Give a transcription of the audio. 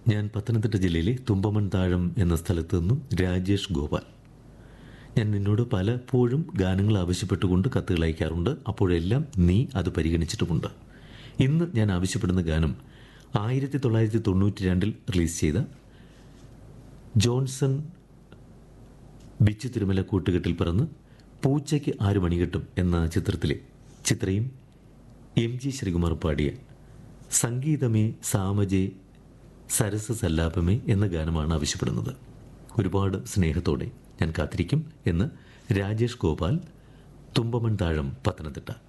ഞാൻ പത്തനംതിട്ട ജില്ലയിലെ തുമ്പമൺ താഴം എന്ന സ്ഥലത്ത് നിന്നും രാജേഷ് ഗോപാൽ ഞാൻ നിന്നോട് പലപ്പോഴും ഗാനങ്ങൾ ആവശ്യപ്പെട്ടുകൊണ്ട് കത്തുകൾ അയക്കാറുണ്ട് അപ്പോഴെല്ലാം നീ അത് പരിഗണിച്ചിട്ടുമുണ്ട് ഇന്ന് ഞാൻ ആവശ്യപ്പെടുന്ന ഗാനം ആയിരത്തി തൊള്ളായിരത്തി തൊണ്ണൂറ്റി രണ്ടിൽ റിലീസ് ചെയ്ത ജോൺസൺ ബിച്ചു തിരുമല കൂട്ടുകെട്ടിൽ പിറന്ന് പൂച്ചയ്ക്ക് ആറ് മണികെട്ടും എന്ന ചിത്രത്തിലെ ചിത്രയും എം ജി ശ്രീകുമാർ പാടിയ സംഗീതമേ സാമജേ സരസ സല്ലാപമേ എന്ന ഗാനമാണ് ആവശ്യപ്പെടുന്നത് ഒരുപാട് സ്നേഹത്തോടെ ഞാൻ കാത്തിരിക്കും എന്ന് രാജേഷ് ഗോപാൽ തുമ്പമൺ താഴം പത്തനംതിട്ട